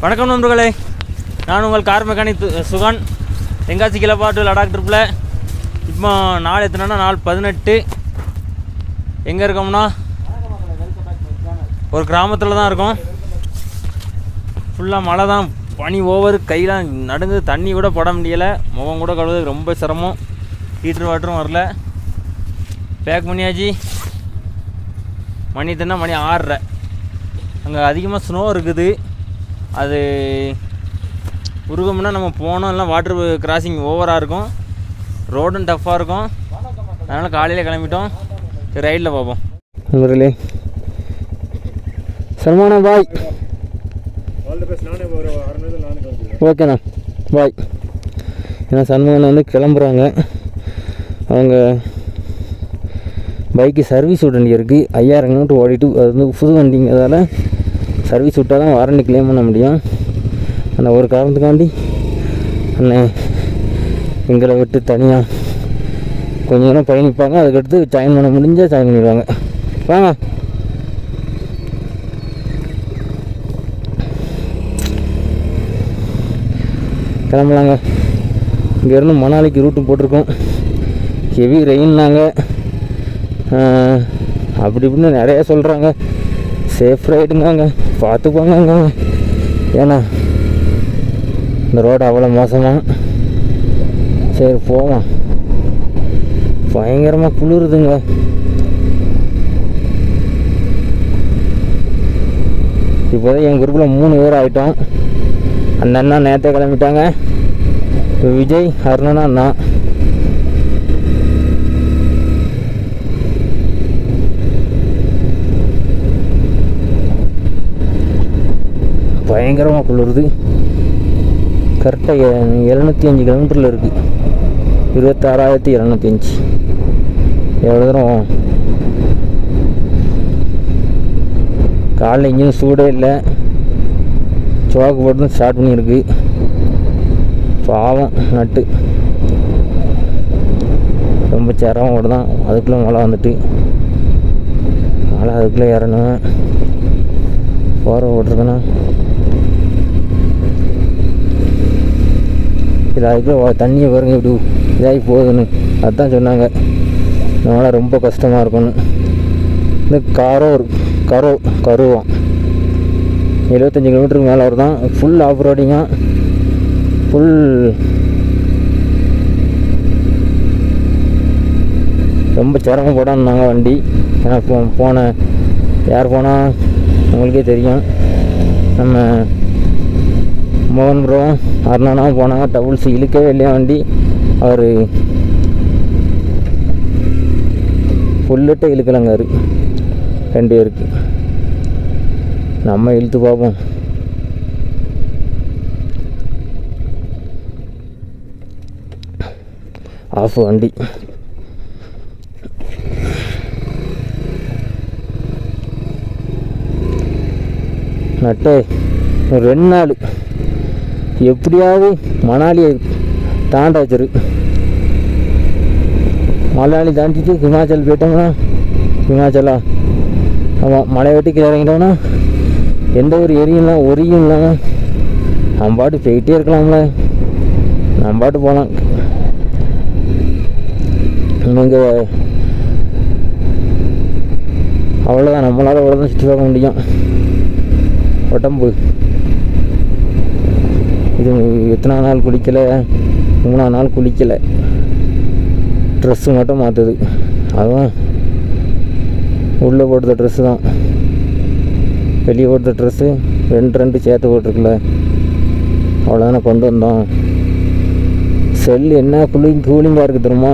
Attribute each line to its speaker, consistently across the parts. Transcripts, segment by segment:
Speaker 1: வணக்கம் நண்பர்களே நான் உங்கள் கார் மெக்கானிக் து- சுகன் தென்காசி கிளப்பாட்டு லடாக் ட்ரிப்பில் இப்போ நாள் எத்தனைனா நாள் பதினெட்டு எங்கே இருக்கோம்னா ஒரு கிராமத்தில் தான் இருக்கோம் ஃபுல்லாக மழை தான் பனி ஓவர் கையெல்லாம் நடுங்கு தண்ணி கூட போட முடியலை முகம் கூட கழுவுறது ரொம்ப சிரமம் ஹீட்ரு வாட்டரும் வரல பேக் பண்ணியாச்சு மணி தின்னா மணி ஆறரை அங்கே அதிகமாக ஸ்னோ இருக்குது அது உருகம்னா நம்ம போனோம் எல்லாம் வாட்டர் கிராசிங் ஓவராக இருக்கும் ரோடும் டஃப்பாக இருக்கும் அதனால் காலையில் கிளம்பிட்டோம் சரி ரைடில் பார்ப்போம்
Speaker 2: நண்பர்களே சல்மானா பாய் ஓகேண்ணா பாய் ஏன்னா சண்முகன் வந்து கிளம்புறாங்க அவங்க பைக்கு சர்வீஸ் விட வேண்டிய இருக்குது ஐயாயிரம் கிலோமீட்டர் ஓடிட்டு அது வந்து புது வண்டிங்கிறதால சர்வீஸ் விட்டால் தான் வாரண்டி கிளைம் பண்ண முடியும் அந்த ஒரு காரணத்துக்காண்டி அண்ணன் எங்களை விட்டு தனியாக கொஞ்ச நேரம் பயணிப்பாங்க அதுக்கடுத்து ஜாயின் பண்ண முடிஞ்சால் ஜாயின் பண்ணிடுவாங்க வாங்க கிளம்பலாங்க இங்கேருந்து மணாலிக்கு ரூட்டு போட்டிருக்கோம் ஹெவி ரெயின்னாங்க அப்படி இப்படின்னு நிறைய சொல்கிறாங்க சேஃப் ரைடுங்காங்க பார்த்து போங்கங்க ஏன்னா இந்த ரோடு அவ்வளோ மோசமாக சரி போவோம் பயங்கரமாக குளிருதுங்க இப்போதான் எங்கள் குரூப்பில் மூணு பேர் ஆகிட்டோம் அந்த அண்ணா நேற்றே கிளம்பிட்டாங்க இப்போ விஜய் அருணனா நான் பயங்கரமாக குளிருது கரெக்டாக எழுநூற்றி அஞ்சு கிலோமீட்டரில் இருக்குது இருபத்தாறாயிரத்தி இரநூத்தி அஞ்சு எவ்வளோ தூரம் காலைல இன்ஜின் சூடே இல்லை சோக்கு போட்டு ஸ்டார்ட் பண்ணியிருக்கு பாவம் நட்டு ரொம்ப சிரமம் ஓடுதான் அதுக்குள்ளே மழை வந்துட்டு மழை அதுக்குள்ளே இறணும் போகிற ஓட்டுருக்கணும் இது அதுக்குள்ளே வ- தண்ணியை பாருங்க இப்படி இதாகி போகுதுன்னு அதுதான் சொன்னாங்க அதனால் ரொம்ப கஷ்டமாக இருக்கும்னு இந்த கரோர் கரோ கருவம் எழுபத்தஞ்சி கிலோமீட்டருக்கு மேலே வருதான் ஃபுல் ஆஃப் ரோடிங்காக ஃபுல் ரொம்ப சிரமப்படான்னாங்க வண்டி ஏன்னா போ போன யார் போனால் உங்களுக்கே தெரியும் நம்ம மோகன் ப்ரோ அருணானா போனாங்க டபுள்ஸ் இழுக்கவே இல்லையா வண்டி அவர் ஃபுல்லிட்ட இழுக்கலங்காரு ரெண்டு பேருக்கு நம்ம இழுத்து பார்ப்போம் ஆஃப் வண்டி நட்டே ஒரு ரெண்டு நாள் எப்படியாவது மணாலியை தாண்ட வச்சிரு மணாலி தாண்டிட்டு ஹிமாச்சல் போயிட்டோம்னா ஹிமாச்சலா ஆமாம் மலை வெட்டி கீழே இறங்கிட்டோம்னா எந்த ஒரு எரியும் ஒரியும் இல்லாமல் நம்ம பாட்டு போயிட்டே இருக்கலாம்ல நம்ம பாட்டு போகலாம் இங்கே அவ்வளோதான் நம்மளால் அவ்வளோதான் சுற்றி பார்க்க முடியும் உடம்பு இது எத்தனை நாள் குளிக்கலை மூணாவது நாள் குளிக்கலை ட்ரெஸ்ஸு மட்டும் மாற்றுது அதுவும் உள்ளே போடுற ட்ரெஸ்ஸு தான் வெளியே போடுற ட்ரெஸ்ஸு ரெண்டு ரெண்டு சேர்த்து போட்டிருக்குல்ல அவ்வளோதானே கொண்டு வந்தோம் செல் என்ன கூலிங் கூலிங்காக இருக்குது தெரியுமா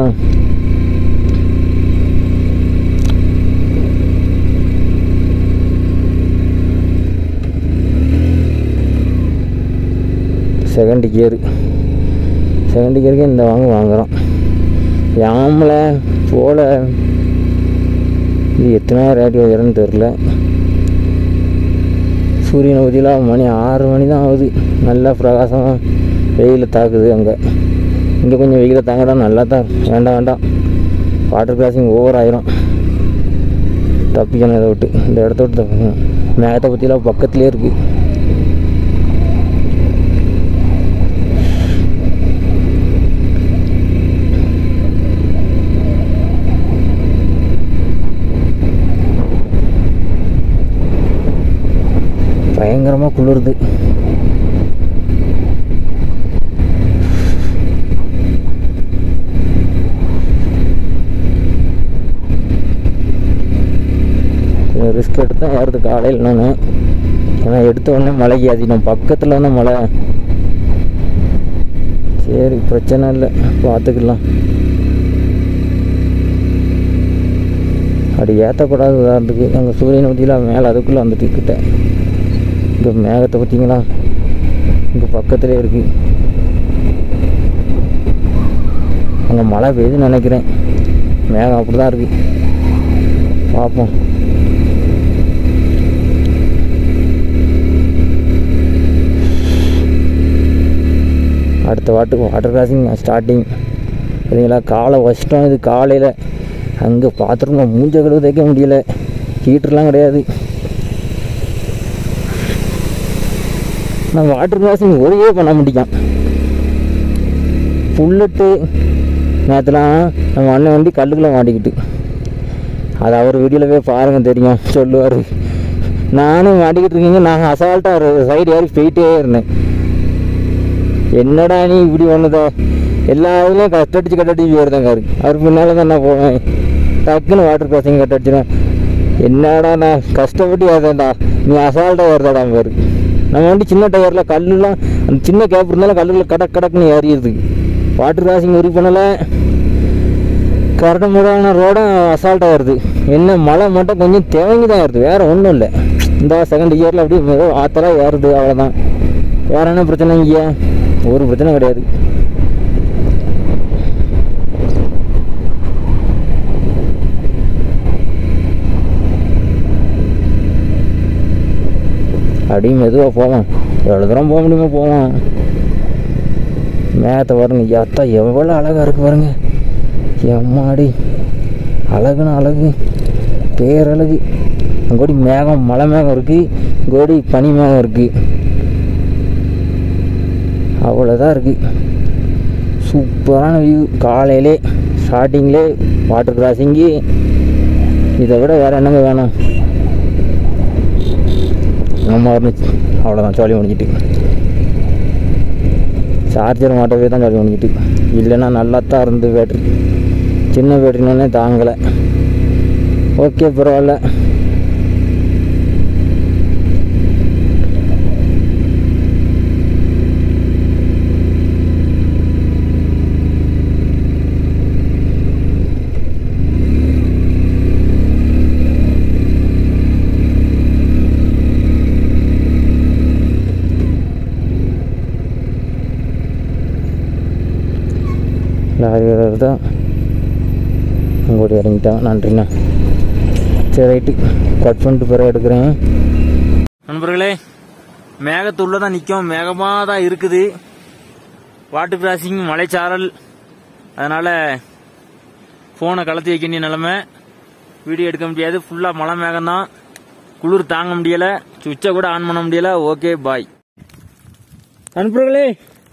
Speaker 2: செகண்ட் கியரு செகண்ட் கியருக்கு இந்த வாங்க வாங்குகிறோம் யாமலை போல இது எத்தனை ரேட் உயரன்னு தெரில சூரியனை பற்றிலாம் மணி ஆறு மணி தான் ஆகுது நல்லா பிரகாசமாக வெயிலில் தாக்குது அங்கே இங்கே கொஞ்சம் வெயிலை தாங்கடா நல்லா தான் வேண்டாம் வேண்டாம் வாட்டர் கிராசிங் ஓவர் ஆயிரும் தப்பிக்கணும் இதை விட்டு இந்த இடத்த விட்டு தப்பிக்கணும் மேகத்தை பற்றிலாம் பக்கத்துலேயே இருக்குது பயங்கரமாக குளிருது ரிஸ்க் எடுத்து தான் ஏறுது காலையில் நான் ஏன்னா எடுத்த உடனே மழைக்கு அதிகம் பக்கத்தில் வந்து மழை சரி பிரச்சனை இல்லை பார்த்துக்கலாம் அப்படி ஏற்றக்கூடாது உதாரணத்துக்கு அங்கே சூரியன் ஊற்றிலாம் மேலே அதுக்குள்ளே வந்துட்டு கிட்ட இங்கே மேகத்தை பார்த்தீங்களா இங்கே பக்கத்துலேயே இருக்குது அங்கே மழை பெய்யுதுன்னு நினைக்கிறேன் மேகம் அப்படி தான் இருக்குது பார்ப்போம் அடுத்த வாட்டுக்கு வாட்டர் கிராசிங் ஸ்டார்டிங் சரிங்களா காலை வச்சிட்டோம் இது காலையில் அங்கே பாத்ரூமில் மூஞ்ச கழுவு தேய்க்க முடியல ஹீட்டர்லாம் கிடையாது நான் வாட்டர் கிராசிங் ஒரே பண்ண முடியும் புல்லட்டு நேற்றுலாம் நம்ம அண்ணன் வண்டி கல்லுக்குள்ளே மாட்டிக்கிட்டு அது அவர் வீடியோவில் போய் பாருங்க தெரியும் சொல்லுவார் நானும் மாட்டிக்கிட்டு இருக்கீங்க நான் அசால்ட்டாக ஒரு சைடு ஏறி போயிட்டே இருந்தேன் என்னடா நீ இப்படி ஒன்றுதோ எல்லா இதுலையும் கட்டடிச்சு கட்டடிச்சு போயிருந்தேன் காரு அவர் பின்னால் தான் நான் போவேன் டக்குன்னு வாட்டர் கிராசிங் கட்டடிச்சிடும் என்னடா நான் கஷ்டப்பட்டு ஏறேன்டா நீ அசால்ட்டாக ஏறுதாடா பாரு நம்ம வண்டி சின்ன டயரில் கல்லுலாம் அந்த சின்ன கேப் இருந்தாலும் கல்லுல கடக் கடக்குன்னு ஏறிடுது வாட்டர் கிராசிங் உரி பண்ணலை கரடு முடான ரோடும் அசால்ட்டாக வருது என்ன மழை மட்டும் கொஞ்சம் தேங்கி தான் வருது வேறு ஒன்றும் இல்லை இந்த செகண்ட் இயரில் அப்படியே மிக ஆத்தலாக ஏறுது அவ்வளோதான் வேறு என்ன பிரச்சனை இங்கே ஒரு பிரச்சனை கிடையாது அப்படியே மெதுவாக போவோம் எவ்வளோ தூரம் போக முடியுமோ போவோம் மேகத்தை பாருங்க எத்தா எவ்வளோ அழகாக இருக்கு பாருங்க எம்மாடி அழகுனா அழகு பேரழகு அங்கோடி மேகம் மலை மேகம் இருக்குது கோடி பனி மேகம் இருக்குது அவ்வளோதான் இருக்குது சூப்பரான வியூ காலையிலே ஸ்டார்டிங்லே வாட்டர் கிராசிங்கு இதை விட வேறு என்னங்க வேணும் நம்ம இருந்துச்சு அவ்வளோதான் ஜாலி முடிஞ்சிட்டு சார்ஜர் மாட்டவே தான் ஜாலி முடிஞ்சிட்டு இல்லைன்னா நல்லா தான் இருந்து பேட்ரி சின்ன பேட்டரினே தாங்கலை ஓகே பரவாயில்ல லாரி வேறு தான் உங்கள்கிட்ட இறங்கிட்டான் நன்றிண்ணா சரி ரைட்டு கட் பண்ணிட்டு பிறகு எடுக்கிறேன்
Speaker 1: நண்பர்களே மேகத்துள்ள தான் நிற்கும் மேகமாக தான் இருக்குது வாட்டர் கிராசிங் மலைச்சாரல் அதனால ஃபோனை கலத்தி வைக்க வேண்டிய நிலமை வீடியோ எடுக்க முடியாது ஃபுல்லாக மழை மேகம் தான் குளிர் தாங்க முடியல சுவிட்சை கூட ஆன் பண்ண முடியல ஓகே பாய் நண்பர்களே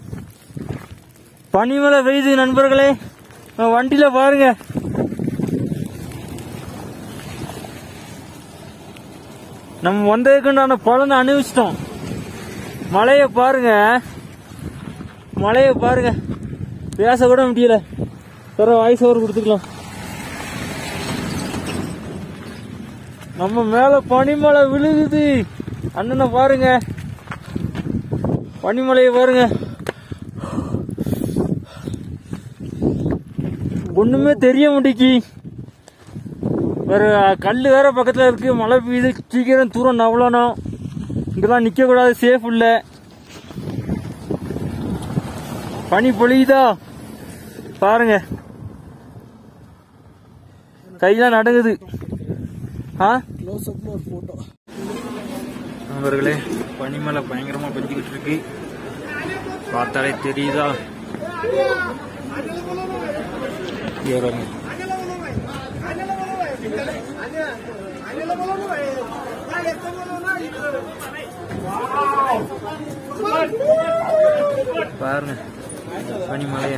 Speaker 1: பனிமலை பெய்யுது நண்பர்களே அஹ் வண்டியில பாருங்க நம்ம வந்ததுக்குண்டான பலனை அனுபவிச்சிட்டோம் மழைய பாருங்க மழைய பாருங்க பேச கூட முடியல வேற வாய்ஸ் ஓவர் கொடுத்துக்கலாம் நம்ம மேல பனிமலை விழுகுது அண்ணனை பாருங்க பனிமலையை பாருங்க ஒண்ணுமே தெரிய மாட்டேங்கி வேற கல் வேற பக்கத்துல இருக்கு மழை பெய்யுது சீக்கிரம் தூரம் நவளணும் இங்கெல்லாம் நிக்க கூடாது சேஃப் இல்ல பனி பொழியுதா பாருங்க கையெல்லாம் நடுங்குது ஆ நண்பர்களே பனிமலை பயங்கரமா பெஞ்சுக்கிட்டு இருக்கு பார்த்தாலே தெரியுதா ஏறுங்க பாருங்க பனிமலைய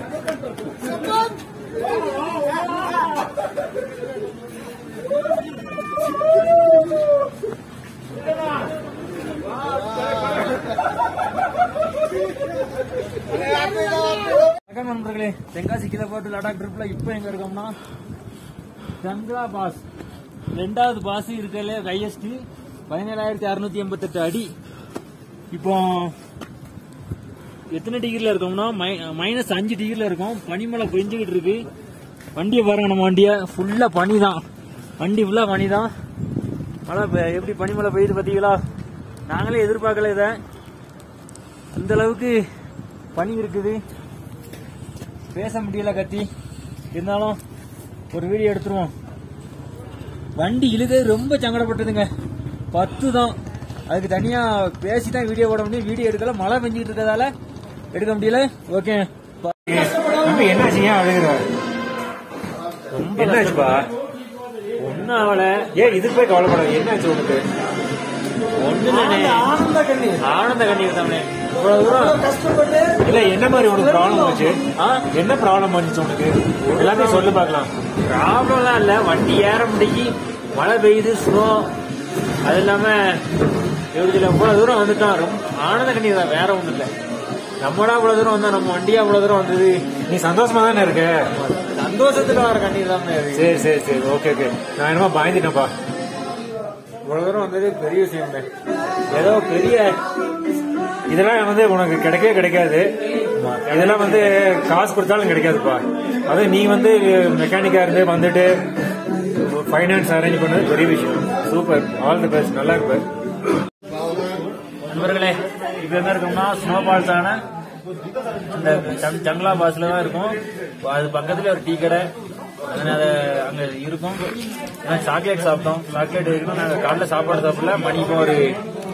Speaker 1: வணக்கம் நண்பர்களே தென்காசி கீழே போட்டு லடாக் ட்ரிப்ல இப்போ எங்க இருக்கோம்னா சந்திரா பாஸ் ரெண்டாவது பாஸ் இருக்கல ஹையஸ்ட் பதினேழாயிரத்தி அறுநூத்தி எண்பத்தெட்டு அடி இப்போ எத்தனை டிகிரில இருக்கோம்னா மைனஸ் அஞ்சு டிகிரில இருக்கோம் பனிமலை பெஞ்சுக்கிட்டு இருக்கு வண்டியை பாருங்க நம்ம வண்டியை ஃபுல்லா பனி தான் வண்டி ஃபுல்லா பனி தான் மழை பெ- எப்படி பனிமலை பெய்யுது பாத்தீங்களா நாங்களே எதிர்பார்க்கல இதை அந்த அளவுக்கு பனி இருக்குது பேச முடியல கத்தி இருந்தாலும் ஒரு வீடியோ எடுத்துருவோம் வண்டி இழுக்க ரொம்ப சங்கடப்பட்டதுங்க பத்து தான் அதுக்கு தனியா பேசி தான் வீடியோ போட முடியும் வீடியோ எடுக்கல மழை பெஞ்சிட்டு இருக்கறதால எடுக்க முடியல ஓகே
Speaker 3: தம்பி என்னாச்சு ஏன் அழுகுற
Speaker 1: ரொம்ப
Speaker 3: என்னாச்சுப்பா
Speaker 1: ஒன்னும் ஆகல
Speaker 3: ஏன் இதுக்கு போய் கவலைப்படாத என்னாச்சு உனக்கு
Speaker 1: ஒண்ணு ஆனந்த கண்ணீர் ஆனந்த கண்ணீர் தானே இவ்வளவு தூரம்
Speaker 3: இல்ல என்ன மாதிரி உனக்கு ப்ராப்ளம் வந்துச்சு
Speaker 1: ஆ
Speaker 3: என்ன ப்ராப்ளம் வந்துச்சு உனக்கு எல்லாத்தையும் சொல்லு பார்க்கலாம்
Speaker 1: ப்ராப்ளம்லாம் இல்ல வண்டி ஏற முடிஞ்சு மழை பெய்யுது ஸ்னோ அது இல்லாம எப்படி சொல்ல இவ்வளவு தூரம் வந்துட்டோம் ரொம்ப ஆனந்த கண்ணீர் தான் வேற ஒண்ணும் இல்ல நம்மடா இவ்வளவு தூரம் வந்தா நம்ம வண்டியா இவ்வளவு தூரம் வந்தது
Speaker 3: நீ சந்தோஷமா தானே இருக்க
Speaker 1: சந்தோஷத்துல வர கண்ணீர் தான் அது
Speaker 3: சரி சரி சரி ஓகே ஓகே நான் என்னமோ பயந்துட்டேன்ப்பா
Speaker 1: இவ்வளவு தூரம் வந்தது பெரிய விஷயம் ஏதோ பெரிய
Speaker 3: இதெல்லாம் வந்து உனக்கு கிடைக்கவே கிடைக்காது இதெல்லாம் வந்து காசு கொடுத்தாலும் கிடைக்காதுப்பா அது நீ வந்து மெக்கானிக்கா இருந்து வந்துட்டு ஃபைனான்ஸ் அரேஞ்ச் பண்ணது பெரிய விஷயம் சூப்பர் ஆல் தி பெஸ்ட் நல்லா இருப்ப
Speaker 1: நண்பர்களே இப்ப என்ன இருக்கோம்னா ஸ்னோ பால்ஸ் ஆன இந்த ஜங்- ஜங்லா பாஸ்ல தான் இருக்கும் அது பக்கத்துல ஒரு டீ கடை அதனால அங்க இருக்கும் சாக்லேட் சாப்பிட்டோம் சாக்லேட் இருக்கும் நாங்க காலைல சாப்பாடு சாப்பிடல மணி இப்போ ஒரு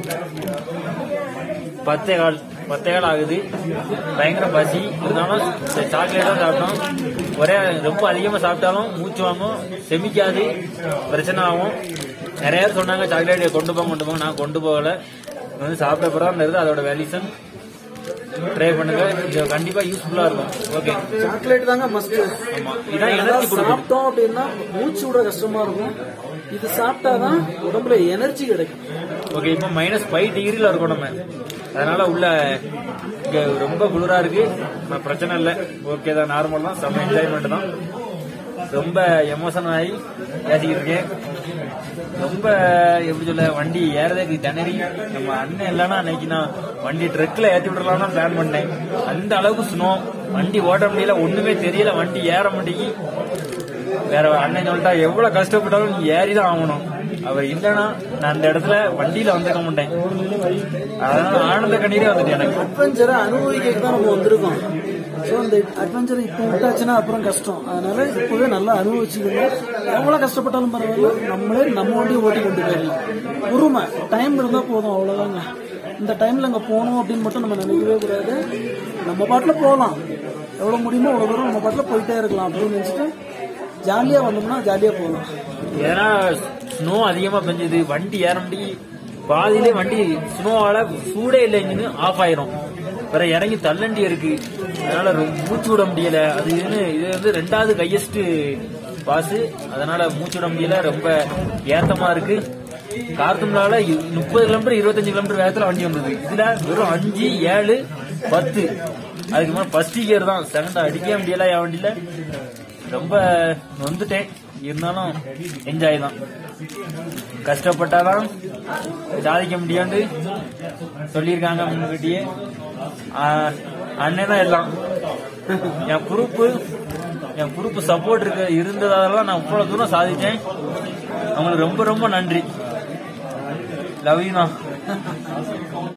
Speaker 1: பத்தே கால் பத்தே கால் ஆகுது பயங்கர பசி இருந்தாலும் சாக்லேட் தான் சாப்பிட்டோம் ஒரே ரொம்ப அதிகமா சாப்பிட்டாலும் மூச்சு வாங்கும் செமிக்காது பிரச்சனை ஆகும் நிறைய பேர் சொன்னாங்க சாக்லேட் கொண்டு போங்க கொண்டு போங்க நான் கொண்டு போகல இது வந்து சாப்பிட்ட பிறகு தான் தெரியுது அதோட வேல்யூஷன் ட்ரை பண்ணுங்க இது கண்டிப்பா யூஸ்ஃபுல்லா இருக்கும் ஓகே
Speaker 4: சாக்லேட் தாங்க மஸ்ட்
Speaker 1: ஆமா இதான் எனர்ஜி கொடுக்கும்
Speaker 4: சாப்பிட்டோம் அப்படின்னா மூச்சு விட கஷ்டமா இருக்கும் இது சாப்பிட்டாதான் உடம்புல எனர்ஜி கிடைக்கும்
Speaker 1: ஓகே இப்போ மைனஸ் ஃபைவ் டிகிரில இருக்கோம் நம்ம அதனால உள்ள இங்க ரொம்ப குளிரா இருக்கு ஆனா பிரச்சனை இல்லை ஓகே தான் நார்மல் தான் செம்ம என்ஜாய்மெண்ட் தான் ரொம்ப எமோஷன் ஆகி பேசிக்கிட்டு இருக்கேன் ரொம்ப எப்படி சொல்ல வண்டி ஏறதுக்கு திணறி நம்ம அண்ணன் இல்லைன்னா அன்னைக்கு நான் வண்டி ட்ரக்ல ஏற்றி விடலாம்னு பிளான் பண்ணேன் அந்த அளவுக்கு ஸ்னோ வண்டி ஓட்ட முடியல ஒண்ணுமே தெரியல வண்டி ஏற முடியும் வேற அண்ணன் சொல்லிட்டா எவ்வளவு கஷ்டப்பட்டாலும் நீ ஏறிதான் ஆகணும் அவர் இல்லைன்னா நான் அந்த இடத்துல வண்டியில வந்திருக்க மாட்டேன் அதனால ஆனந்த கண்ணீரே வந்துட்டு எனக்கு
Speaker 4: அட்வென்ச்சரை அனுபவிக்க தான் நம்ம வந்திருக்கோம் ஸோ அந்த அட்வென்ச்சர் இப்போ விட்டாச்சுன்னா அப்புறம் கஷ்டம் அதனால இப்பவே நல்லா அனுபவிச்சுக்கணும் எவ்வளவு கஷ்டப்பட்டாலும் பரவாயில்ல நம்மளே நம்ம வண்டியை ஓட்டி கொண்டு போயிடலாம் பொறுமை டைம் இருந்தா போதும் அவ்வளவுதாங்க இந்த டைம்ல அங்க போகணும் அப்படின்னு மட்டும் நம்ம நினைக்கவே கூடாது நம்ம பாட்டுல போகலாம் எவ்வளவு முடியுமோ அவ்வளவு தூரம் நம்ம பாட்டுல போயிட்டே இருக்கலாம் அப்படின்னு நினைச்சிட்டு ஜாலியா வந்தோம்னா ஜாலியா போகலாம்
Speaker 1: ஏன்னா ஸ்னோ அதிகமா பெஞ்சது வண்டி ஏற முடியும் பாதியிலே வண்டி ஸ்னோவால சூடே இல்லை இன்ஜின் ஆஃப் ஆயிரும் வேற இறங்கி தள்ளண்டி இருக்கு அதனால ரொம்ப மூச்சு விட முடியல அது இதுன்னு இது வந்து ரெண்டாவது ஹையஸ்ட் பாஸ் அதனால மூச்சு விட முடியல ரொம்ப ஏத்தமா இருக்கு கார்த்தும்லால முப்பது கிலோமீட்டர் இருபத்தஞ்சு கிலோமீட்டர் வேகத்துல வண்டி வந்தது இதுல வெறும் அஞ்சு ஏழு பத்து அதுக்கு மேல ஃபர்ஸ்ட் கியர் தான் செகண்ட் அடிக்கவே முடியல என் வண்டியில ரொம்ப நொந்துட்டேன் இருந்தாலும் என்ஜாய் தான் கஷ்டப்பட்டாதான் சாதிக்க முடியாண்டு சொல்லியிருக்காங்க முன்கூட்டியே ஆஹ், அண்ணன் தான் எல்லாம் என் குரூப்பு என் குரூப்பு சப்போர்ட் இருக்க இருந்ததால நான் இவ்வளவு தூரம் சாதிச்சேன் அவங்களுக்கு ரொம்ப ரொம்ப நன்றி லவ் யூ